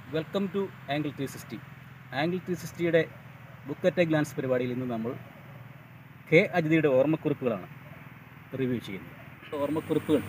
welcome to angle three sixty angle three സിക്സ്റ്റിയുടെ book at a glance പരിപാടിയിൽ ഇന്ന് നമ്മൾ കെ അജിതയുടെ ഓർമ്മക്കുറിപ്പുകളാണ് റിവ്യൂ ചെയ്യുന്നത് ഓർമ്മക്കുറിപ്പുകൾ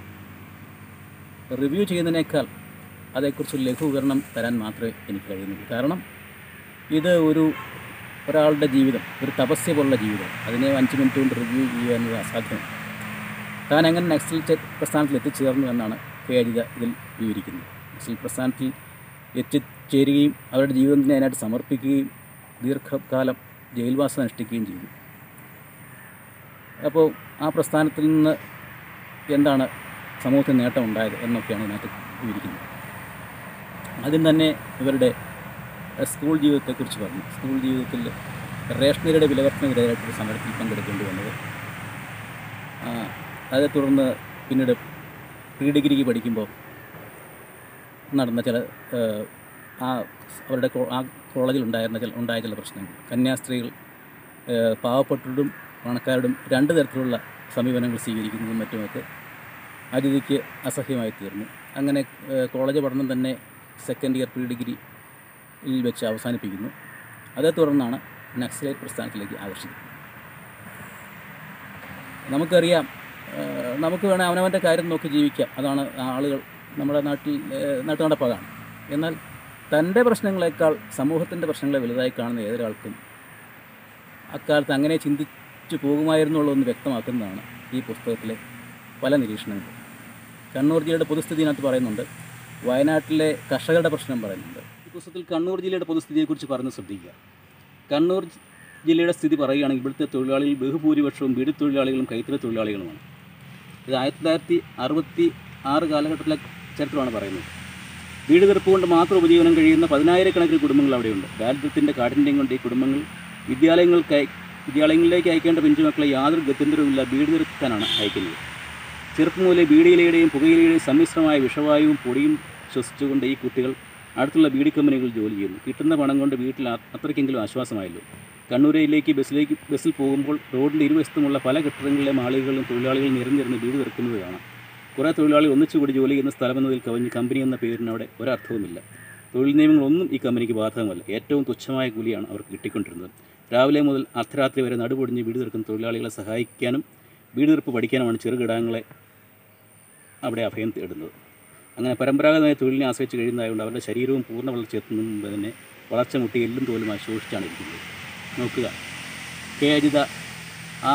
റിവ്യൂ ചെയ്യുന്നതിനേക്കാൾ അതേക്കുറിച്ച് ഒരു ലഘു വിവരണം തരാൻ മാത്രമേ എനിക്ക് കഴിയുന്നുള്ളൂ കാരണം ഇത് ഒരു ഒരാളുടെ ജീവിതം ഒരു തപസ്യ പോലുള്ള ജീവിതം അതിനെ അഞ്ച് മിനിറ്റ് കൊണ്ട് റിവ്യൂ ചെയ്യുക എന്നത് അസാധ്യമാണ് താൻ എങ്ങനെ നക്സൽ ചെ- പ്രസ്ഥാനത്തിൽ എത്തിച്ചേർന്നു എന്നാണ് കെ അജിത ഇതിൽ വിവരിക്കുന്നത് നക്സൽ പ്രസ്ഥാനത്തിൽ എത്തിച്ചേരുകയും അവരുടെ ജീവിതത്തിനെ അതിനായിട്ട് സമർപ്പിക്കുകയും ദീർഘകാലം ജയിൽവാസം അനുഷ്ഠിക്കുകയും ചെയ്തു അപ്പോൾ ആ പ്രസ്ഥാനത്തിൽ നിന്ന് എന്താണ് സമൂഹത്തിന് നേട്ടം ഉണ്ടായത് എന്നൊക്കെയാണ് ഇതിനകത്ത് വിവരിക്കുന്നത് ആദ്യം തന്നെ ഇവരുടെ അഹ്, സ്കൂൾ ജീവിതത്തെക്കുറിച്ച് പറഞ്ഞു സ്കൂൾ ജീവിതത്തിൽ റേഷനറിയുടെ വിലവർദ്ധനവിനെതിരായിട്ടൊരു സമരത്തിൽ പങ്കെടുക്കേണ്ടി വന്നത് ആ, അതേ തുടർന്ന് പിന്നീട് പ്രീ ഡിഗ്രിക്ക് പഠിക്കുമ്പോൾ നടന്ന ചില ഏഹ്, ആ അവരുടെ കോ- ആ കോളേജിൽ ഉണ്ടായിരുന്ന ചില ഉണ്ടായ ചില പ്രശ്നങ്ങൾ കന്യാസ്ത്രീകൾ ഏഹ്, പാവപ്പെട്ടവരും പണക്കാരോടും രണ്ട് തരത്തിലുള്ള സമീപനങ്ങൾ സ്വീകരിക്കുന്നതും മറ്റുമൊക്കെ അതിഥിക്ക് അസഹ്യമായി തീർന്നു അങ്ങനെ ഏഹ്, കോളേജ് പഠനം തന്നെ സെക്കൻഡ് ഇയർ പ്രീ ഡിഗ്രിയിൽ വെച്ച് അവസാനിപ്പിക്കുന്നു അതേ തുടർന്നാണ് നക്സലൈറ്റ് പ്രസ്ഥാനത്തിലേക്ക് ആകർഷിക്കുന്നത് നമുക്കറിയാം ഏഹ് നമുക്ക് വേണേൽ അവനവൻ്റെ കാര്യം നോക്കി ജീവിക്കാം അതാണ് ആളുകൾ നമ്മുടെ നാട്ടിൽ ഏഹ് നാട്ടുനടപ്പ് അതാണ് എന്നാൽ തൻ്റെ പ്രശ്നങ്ങളെക്കാൾ സമൂഹത്തിൻ്റെ പ്രശ്നങ്ങളെ വലുതായി കാണുന്ന ഏതൊരാൾക്കും അക്കാലത്ത് അങ്ങനെ ചിന്തിച്ചു പോകുമായിരുന്നുള്ളൂ എന്ന് വ്യക്തമാക്കുന്നതാണ് ഈ പുസ്തകത്തിലെ പല നിരീക്ഷണങ്ങളും കണ്ണൂർ ജില്ലയുടെ പൊതുസ്ഥിതിനകത്ത് പറയുന്നുണ്ട് വയനാട്ടിലെ കർഷകരുടെ പ്രശ്നം പറയുന്നുണ്ട് ഈ പുസ്തകത്തിൽ കണ്ണൂർ ജില്ലയുടെ പൊതുസ്ഥിതിയെക്കുറിച്ച് പറഞ്ഞ് ശ്രദ്ധിക്കുക കണ്ണൂർ ജി- ജില്ലയുടെ സ്ഥിതി പറയുകയാണെങ്കിൽ ഇവിടുത്തെ തൊഴിലാളികൾ ബഹുഭൂരിപക്ഷവും വീട് തൊഴിലാളികളും കൈത്തറി തൊഴിലാളികളുമാണ് ഇത് ആയിരത്തി തൊള്ളായിരത്തി അറുപത്തി ആറ് കാലഘട്ടത്തിലെ ചരിത്രമാണ് പറയുന്നത് വീട് തീർപ്പ് കൊണ്ട് മാത്രം ഉപജീവനം കഴിയുന്ന പതിനായിരക്കണക്കിന് കുടുംബങ്ങൾ അവിടെയുണ്ട് ദാരിദ്ര്യത്തിൻ്റെ കാഠിന്യം കൊണ്ട് ഈ കുടുംബങ്ങൾ വിദ്യാലയങ്ങൾക്ക് വിദ്യാലയങ്ങളിലേക്ക് അയക്കേണ്ട പിഞ്ചുമക്കളെ യാതൊരു ഗത്യന്തരവുമില്ല വീട് തീർക്കാനാണ് അയക്കുന്നത് ചെറുപ്പം മുതലേ ബീഡിയിലയുടെയും പുകയിലയുടെയും സമ്മിശ്രമായ വിഷവായുവും പൊടിയും ശ്വസിച്ചുകൊണ്ട് ഈ കുട്ടികൾ അടുത്തുള്ള ബീഡി കമ്പനികളിൽ ജോലി ചെയ്യുന്നു കിട്ടുന്ന പണം കൊണ്ട് വീട്ടിൽ ആ- അത്രയ്ക്കെങ്കിലും ആശ്വാസമായല്ലോ കണ്ണൂരയിലേക്ക് ബസ്സിലേക്ക് ബസ്സിൽ പോകുമ്പോൾ റോഡിൻ്റെ ഇരുവശത്തുമുള്ള പല കെട്ടിടങ്ങളിലെ മാളികകളും തൊഴിലാളികൾ നിരന്നിരുന്ന് വീട് തീർക്കുന്നത് കാണാം കുറേ തൊഴിലാളി ഒന്നിച്ചുകൂടി ജോലി ചെയ്യുന്ന സ്ഥലമെന്നതിൽ കവിഞ്ഞ് കമ്പനി എന്ന പേരിന് അവിടെ ഒരർത്ഥവുമില്ല തൊഴിൽ നിയമങ്ങളൊന്നും ഈ കമ്പനിക്ക് ബാധകമല്ല ഏറ്റവും തുച്ഛമായ കൂലിയാണ് അവർക്ക് കിട്ടിക്കൊണ്ടിരുന്നത് രാവിലെ മുതൽ അർദ്ധരാത്രി വരെ നടുപൊടിഞ്ഞ് വീട് തീർക്കുന്ന തൊഴിലാളികളെ സഹായിക്കാനും വീട് തീർപ്പ് പഠിക്കാനുമാണ് ചെറുകിടാങ്ങളെ അവിടെ അഭയം തേടുന്നത് അങ്ങനെ പരമ്പരാഗതമായ തൊഴിലിനെ ആശ്രയിച്ച് കഴിയുന്നതായതുകൊണ്ട് അവരുടെ ശരീരവും പൂർണ്ണ വളർച്ച എത്തുന്നതിന് മുമ്പ് തന്നെ വളർച്ച മുട്ടി എല്ലും തോലുമായി ശോഷിച്ചാണ് ഇരിക്കുന്നത് നോക്കുക കെ അജിത ആ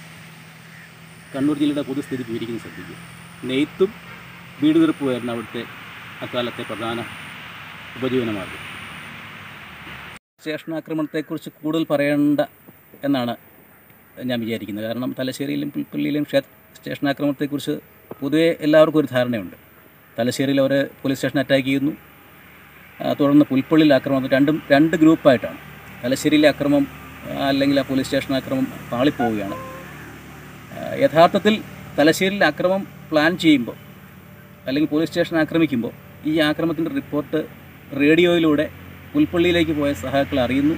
കണ്ണൂർ ജില്ലയുടെ പൊതുസ്ഥിതി വിവരിക്കുന്നത് ശ്രദ്ധിക്കുക നെയ്ത്തും വീട് തീർപ്പുമായിരുന്നു അവിടുത്തെ അക്കാലത്തെ പ്രധാന ഉപജീവനമാർഗം സ്റ്റേഷൻ ആക്രമണത്തെക്കുറിച്ച് കൂടുതൽ പറയേണ്ട എന്നാണ് ഞാൻ വിചാരിക്കുന്നത് കാരണം തലശ്ശേരിയിലും പുൽപ്പള്ളിയിലും ക്ഷേ സ്റ്റേഷൻ ആക്രമണത്തെക്കുറിച്ച് പൊതുവെ എല്ലാവർക്കും ഒരു ധാരണയുണ്ട് തലശ്ശേരിയിൽ അവർ പോലീസ് സ്റ്റേഷൻ അറ്റാക്ക് ചെയ്യുന്നു ആ, തുടർന്ന് പുൽപ്പള്ളിയിൽ ആക്രമണം രണ്ടും രണ്ട് ഗ്രൂപ്പായിട്ടാണ് തലശ്ശേരിയിലെ അക്രമം ആ, അല്ലെങ്കിൽ ആ പോലീസ് സ്റ്റേഷൻ ആക്രമം പാളിപ്പോവുകയാണ് ആ, യഥാർത്ഥത്തിൽ തലശ്ശേരിയിലെ അക്രമം പ്ലാൻ ചെയ്യുമ്പോൾ അല്ലെങ്കിൽ പോലീസ് സ്റ്റേഷൻ ആക്രമിക്കുമ്പോൾ ഈ ആക്രമണത്തിൻ്റെ റിപ്പോർട്ട് റേഡിയോയിലൂടെ പുൽപ്പള്ളിയിലേക്ക് പോയ സഹാക്കൾ അറിയുന്നു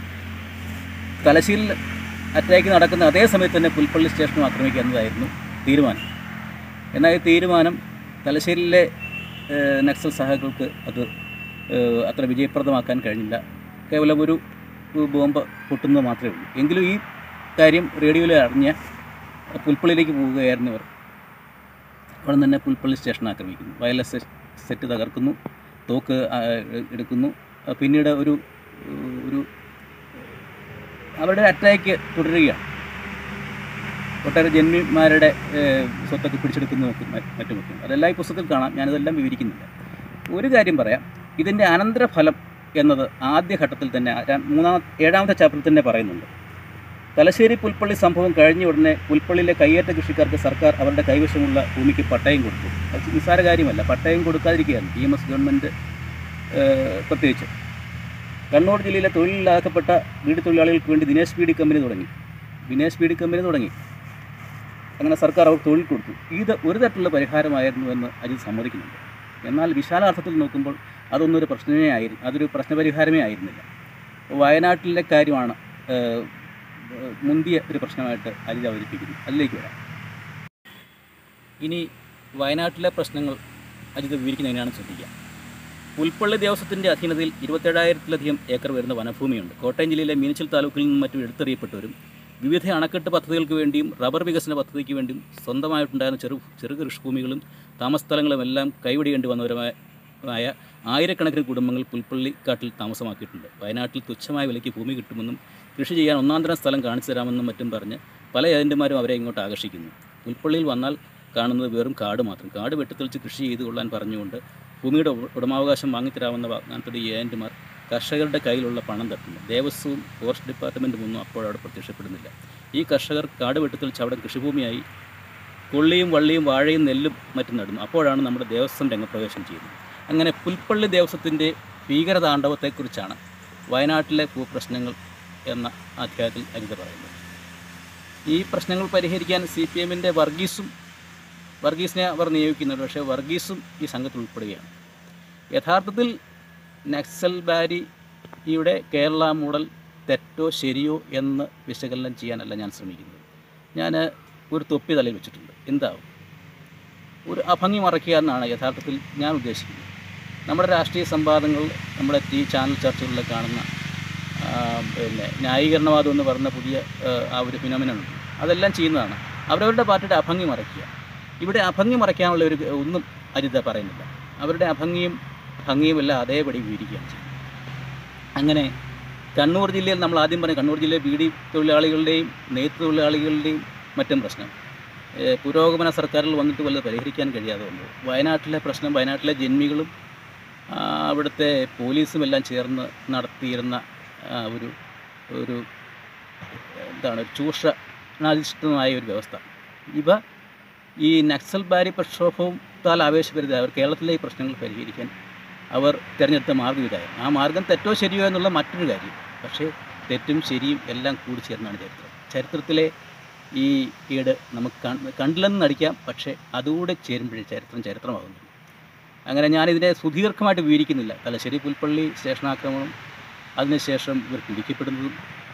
തലശ്ശേരിയിൽ അറ്റാക്ക് നടക്കുന്ന അതേ സമയത്ത് തന്നെ പുൽപ്പള്ളി സ്റ്റേഷനും ആക്രമിക്കുക എന്നതായിരുന്നു തീരുമാനം എന്നാൽ ഈ തീരുമാനം തലശ്ശേരിയിലെ ഏഹ്, നക്സൽ സഹാക്കൾക്ക് അത് ഏഹ്, അത്ര വിജയപ്രദമാക്കാൻ കഴിഞ്ഞില്ല കേവലം ഒരു ഒരു ബോംബ് പൊട്ടുന്നത് മാത്രമേ ഉള്ളൂ എങ്കിലും ഈ കാര്യം റേഡിയോയിൽ അറിഞ്ഞ പുൽപ്പള്ളിയിലേക്ക് പോവുകയായിരുന്നു ഇവർ അവിടെ തന്നെ പുൽപ്പള്ളി സ്റ്റേഷൻ ആക്രമിക്കുന്നു വയർലെസ് സെറ്റ് തകർക്കുന്നു തോക്ക് ആ, എടുക്കുന്നു ആ, പിന്നീട് ഒരു ഒരു അവരുടെ അറ്റാക്ക് തുടരുകയാണ് ഒട്ടേറെ ജന്മിമാരുടെ ഏഹ്, സ്വത്തൊക്കെ പിടിച്ചെടുക്കുന്നതൊക്കെ മ- മറ്റുമൊക്കെ ഉണ്ട് അതെല്ലാം ഈ പുസ്തകത്തിൽ കാണാം ഞാനതെല്ലാം വിവരിക്കുന്നില്ല ഒരു കാര്യം പറയാം ഇതിൻ്റെ അനന്തരഫലം എന്നത് ആദ്യഘട്ടത്തിൽ തന്നെ ആ ര- മൂന്നാം ഏഴാമത്തെ ചാപ്റ്ററിൽ തന്നെ പറയുന്നുണ്ട് തലശ്ശേരി പുൽപ്പള്ളി സംഭവം കഴിഞ്ഞ ഉടനെ പുൽപ്പള്ളിയിലെ കയ്യേറ്റ കൃഷിക്കാർക്ക് സർക്കാർ അവരുടെ കൈവശമുള്ള ഭൂമിക്ക് പട്ടയം കൊടുത്തു അത് നിസ്സാര കാര്യമല്ല പട്ടയം കൊടുക്കാതിരിക്കുകയാണ് ഇ എം എസ് ഗവൺമെൻറ് പ്രത്യേകിച്ച് കണ്ണൂർ ജില്ലയിലെ തൊഴിലിലാക്കപ്പെട്ട വീട് തൊഴിലാളികൾക്ക് വേണ്ടി ദിനേശ് ബീഡി കമ്പനി തുടങ്ങി ദിനേശ് ബീഡി കമ്പനി തുടങ്ങി അങ്ങനെ സർക്കാർ അവർക്ക് തൊഴിൽ കൊടുത്തു ഇത് ഒരു തരത്തിലുള്ള പരിഹാരമായിരുന്നു എന്ന് അജിത് സമ്മതിക്കുന്നുണ്ട് എന്നാൽ വിശാലാർത്ഥത്തിൽ നോക്കുമ്പോൾ അതൊന്നും ഒരു പ്രശ്നമേ ആയിരുന്നു അതൊരു പ്രശ്നപരിഹാരമേ ആയിരുന്നില്ല വയനാട്ടിലെ കാര്യമാണ് ഏഹ്, ഏഹ്, മുന്തിയ ഒരു പ്രശ്നമായിട്ട് അജിത് അവതരിപ്പിക്കുന്നു അതിലേക്ക് വരാം ഇനി വയനാട്ടിലെ പ്രശ്നങ്ങൾ അജിത് വിവരിക്കുന്നതിനാണ് ശ്രദ്ധിക്കുക പുൽപ്പള്ളി ദേവസ്വത്തിൻ്റെ അധീനതയിൽ ഇരുപത്തേഴായിരത്തിലധികം ഏക്കർ വരുന്ന വനഭൂമിയുണ്ട് കോട്ടയം ജില്ലയിലെ മീനച്ചിൽ താലൂക്കിൽ നിന്നും മറ്റും എടുത്തറിയപ്പെട്ടവരും വിവിധ അണക്കെട്ട് പദ്ധതികൾക്ക് വേണ്ടിയും റബ്ബർ വികസന പദ്ധതിക്ക് വേണ്ടിയും സ്വന്തമായിട്ടുണ്ടായിരുന്ന ചെറു ചെറു കൃഷിഭൂമികളും താമസസ്ഥലങ്ങളും എല്ലാം കൈവിടേണ്ടി വന്നവരുമായ ആയ ആയിരക്കണക്കിന് കുടുംബങ്ങൾ പുൽപ്പള്ളിക്കാട്ടിൽ താമസമാക്കിയിട്ടുണ്ട് വയനാട്ടിൽ തുച്ഛമായ വിലയ്ക്ക് ഭൂമി കിട്ടുമെന്നും കൃഷി ചെയ്യാൻ ഒന്നാന്തരം സ്ഥലം കാണിച്ചു തരാമെന്നും മറ്റും പറഞ്ഞ് പല ഏജന്റുമാരും അവരെ ഇങ്ങോട്ട് ആകർഷിക്കുന്നു പുൽപ്പള്ളിയിൽ വന്നാൽ കാണുന്നത് വെറും കാട് മാത്രം കാട് വെട്ടിത്തെളിച്ച് കൃഷി ചെയ്തു കൊള്ളാൻ പറഞ്ഞുകൊണ്ട് ഭൂമിയുടെ ഉട- ഉടമാവകാശം വാങ്ങിത്തരാമെന്ന വാഗ്ദാനത്തോടെ ഈ ഏജന്റുമാർ കർഷകരുടെ കയ്യിലുള്ള പണം തട്ടുന്നു ദേവസ്വവും ഫോറസ്റ്റ് ഡിപ്പാർട്ട്മെൻറ്റും ഒന്നും അപ്പോഴവിടെ പ്രത്യക്ഷപ്പെടുന്നില്ല ഈ കർഷകർ കാട് വെട്ടിത്തെളിച്ച് അവിടെ കൃഷിഭൂമിയായി കൊള്ളിയും വള്ളിയും വാഴയും നെല്ലും മറ്റും നടുന്നു അപ്പോഴാണ് നമ്മുടെ ദേവസ്വം രംഗപ്രവേശം ചെയ്യുന്നത് അങ്ങനെ പുൽപ്പള്ളി ദേവസ്വത്തിൻ്റെ ഭീകരതാണ്ഡവത്തെക്കുറിച്ചാണ് വയനാട്ടിലെ ഭൂപ്രശ്നങ്ങൾ എന്ന അധ്യായത്തിൽ അനിത പറയുന്നത് ഈ പ്രശ്നങ്ങൾ പരിഹരിക്കാൻ സി പി എമ്മിൻ്റെ വർഗീസും വർഗീസിനെ അവർ നിയോഗിക്കുന്നുണ്ട് പക്ഷേ വർഗീസും ഈ സംഘത്തിൽ ഉൾപ്പെടുകയാണ് യഥാർത്ഥത്തിൽ നക്സൽ ബാരിയുടെ കേരള മോഡൽ തെറ്റോ ശരിയോ എന്ന് വിശകലനം ചെയ്യാനല്ല ഞാൻ ശ്രമിക്കുന്നത് ഞാൻ ഒരു തൊപ്പി തലയിൽ വെച്ചിട്ടുണ്ട് എന്താവും ഒരു അഭംഗി മറയ്ക്കുക എന്നാണ് യഥാർത്ഥത്തിൽ ഞാൻ ഉദ്ദേശിക്കുന്നത് നമ്മുടെ രാഷ്ട്രീയ സംവാദങ്ങൾ നമ്മുടെ ടി ചാനൽ ചർച്ചകളിൽ കാണുന്ന ആ, പിന്നെ ന്യായീകരണവാദം എന്ന് പറയുന്ന പുതിയ ആ, ആ ഒരു ഫിനോമിനുണ്ട് അതെല്ലാം ചെയ്യുന്നതാണ് അവരവരുടെ പാർട്ടിയുടെ അഭംഗി മറയ്ക്കുക ഇവിടെ അഭംഗി മറയ്ക്കാനുള്ള ഒരു ഒന്നും അരിത പറയുന്നില്ല അവരുടെ അഭംഗിയും ഭംഗിയും എല്ലാം അതേപടി വിവരിക്കുകയാണ് ചെയ്യുന്നത് അങ്ങനെ കണ്ണൂർ ജില്ലയിൽ നമ്മൾ ആദ്യം പറഞ്ഞ കണ്ണൂർ ജില്ലയിലെ ബീഡി തൊഴിലാളികളുടെയും നെയ്ത്ത് തൊഴിലാളികളുടെയും മറ്റും പ്രശ്നം ഏഹ് പുരോഗമന സർക്കാരിൽ വന്നിട്ട് വല്ലത് പരിഹരിക്കാൻ കഴിയാതെ വന്നു വയനാട്ടിലെ പ്രശ്നം വയനാട്ടിലെ ജന്മികളും ആ, അവിടുത്തെ പോലീസും എല്ലാം ചേർന്ന് നടത്തിയിരുന്ന ആ, ഒരു ഒരു എന്താണ് ഒരു ചൂഷണാധിഷ്ഠിതമായ ഒരു വ്യവസ്ഥ ഇവ ഈ നക്സൽ ബാരി പ്രക്ഷോഭത്താൽ ആവേശപരിത അവർ കേരളത്തിലെ ഈ പ്രശ്നങ്ങൾ പരിഹരിക്കാൻ അവർ തിരഞ്ഞെടുത്ത മാർഗ്ഗം ഇതായി ആ മാർഗം തെറ്റോ ശരിയോ എന്നുള്ള മറ്റൊരു കാര്യം പക്ഷേ തെറ്റും ശരിയും എല്ലാം കൂടി ചേർന്നാണ് ചരിത്രം ചരിത്രത്തിലെ ഈ ഈട് നമുക്ക് കണ്ട് കണ്ടില്ലെന്ന് നടിക്കാം പക്ഷേ അതുകൂടെ ചേരുമ്പോഴേ ചരിത്രം ചരിത്രമാകുന്നു അങ്ങനെ ഞാനിതിനെ സുദീർഘമായിട്ട് വിവരിക്കുന്നില്ല തലശ്ശേരി പുൽപ്പള്ളി സ്റ്റേഷനാക്രമണം അതിനുശേഷം ഇവർ പിടിക്കപ്പെടുന്നതും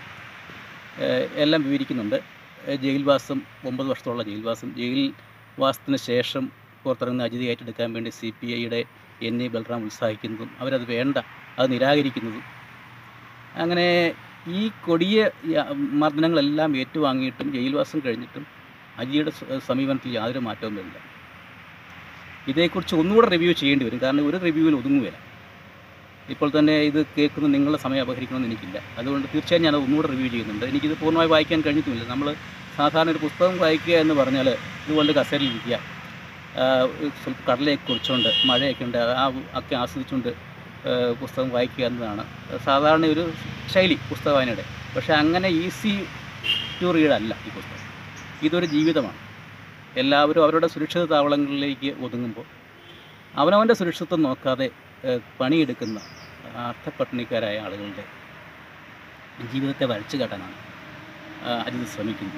ഏഹ് എല്ലാം വിവരിക്കുന്നുണ്ട് ഏഹ് ജയിൽവാസം ഒമ്പത് വർഷത്തോളം ജയിൽവാസം ജയിൽ വാസത്തിന് ശേഷം പുറത്തിറങ്ങുന്ന അജിതി ഏറ്റെടുക്കാൻ വേണ്ടി സി പി ഐയുടെ എൻ എ ബൽറാം ഉത്സാഹിക്കുന്നതും അവരത് വേണ്ട അത് നിരാകരിക്കുന്നതും അങ്ങനെ ഈ കൊടിയ യ- മർദ്ദനങ്ങളെല്ലാം ഏറ്റുവാങ്ങിയിട്ടും ജയിൽവാസം കഴിഞ്ഞിട്ടും അജിയുടെ സ- സമീപനത്തിൽ യാതൊരു മാറ്റവും വരില്ല ഇതേക്കുറിച്ച് ഒന്നുകൂടെ റിവ്യൂ ചെയ്യേണ്ടി വരും കാരണം ഒരു റിവ്യൂവിൽ ഒതുങ്ങുകയില്ല ഇപ്പോൾ തന്നെ ഇത് കേൾക്കുന്ന നിങ്ങളുടെ സമയം അപഹരിക്കണമെന്ന് എനിക്കില്ല അതുകൊണ്ട് തീർച്ചയായും ഞാൻ ഒന്നുകൂടെ റിവ്യൂ ചെയ്യുന്നുണ്ട് എനിക്കിത് പൂർണ്ണമായി വായിക്കാൻ കഴിഞ്ഞിട്ടുമില്ല നമ്മൾ സാധാരണ ഒരു പുസ്തകം വായിക്കുക എന്ന് പറഞ്ഞാൽ ഇതുപോലെ കസേരയിൽ ഇരിക്കുക ആ, സ്വല്പം കടലയൊക്കെ കുറിച്ചുകൊണ്ട് മഴയൊക്കെ ഉണ്ട് ആ ഒക്കെ ആസ്വദിച്ചുകൊണ്ട് ആ, പുസ്തകം വായിക്കുക എന്നതാണ് സാധാരണ ഒരു ശൈലി പുസ്തക വായനയുടെ പക്ഷേ അങ്ങനെ ഈസി ടു റീഡ് അല്ല ഈ പുസ്തകം ഇതൊരു ജീവിതമാണ് എല്ലാവരും അവരുടെ സുരക്ഷിത താവളങ്ങളിലേക്ക് ഒതുങ്ങുമ്പോൾ അവനവൻ്റെ സുരക്ഷിതത്വം നോക്കാതെ ഏഹ്, പണിയെടുക്കുന്ന അർത്ഥപ്പട്ടിണിക്കാരായ ആളുകളുടെ ജീവിതത്തെ വരച്ചു കാട്ടാനാണ് ആ, അജിത് ശ്രമിക്കുന്നത്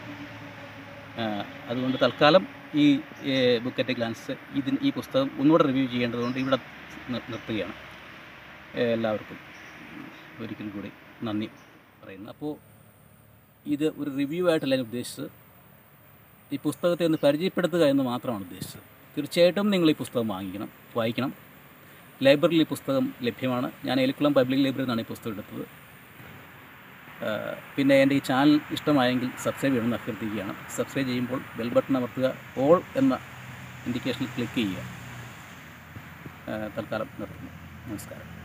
ആ, അതുകൊണ്ട് തൽക്കാലം ഈ ബുക്കറ്റ് ഗ്ലാൻസ് ഇതിന് ഈ പുസ്തകം ഒന്നുകൂടെ റിവ്യൂ ചെയ്യേണ്ടതുകൊണ്ട് ഇവിടെ നിർ- നിർത്തുകയാണ് ഏഹ്, എല്ലാവർക്കും ഒരിക്കൽ കൂടി നന്ദി പറയുന്നു അപ്പോൾ ഇത് ഒരു റിവ്യൂ ആയിട്ടല്ല ഞാൻ ഉദ്ദേശിച്ചത് ഈ പുസ്തകത്തെ ഒന്ന് പരിചയപ്പെടുത്തുക എന്ന് മാത്രമാണ് ഉദ്ദേശിച്ചത് തീർച്ചയായിട്ടും നിങ്ങൾ ഈ പുസ്തകം വാങ്ങിക്കണം വായിക്കണം ലൈബ്രറിയിൽ ഈ പുസ്തകം ലഭ്യമാണ് ഞാൻ എലിക്കുളം പബ്ലിക് ലൈബ്രറിയിൽ നിന്നാണ് ഈ പുസ്തകം എടുത്തത് ആ, പിന്നെ എൻ്റെ ഈ ചാനൽ ഇഷ്ടമായെങ്കിൽ സബ്സ്ക്രൈബ് ചെയ്യണമെന്ന് അഭ്യർത്ഥിക്കുകയാണ് സബ്സ്ക്രൈബ് ചെയ്യുമ്പോൾ ബെൽ ബട്ടൺ അമർത്തുക ഓൾ എന്ന ഇൻഡിക്കേഷനിൽ ക്ലിക്ക് ചെയ്യുക ആ, തൽക്കാലം നിർത്തുന്നു നമസ്കാരം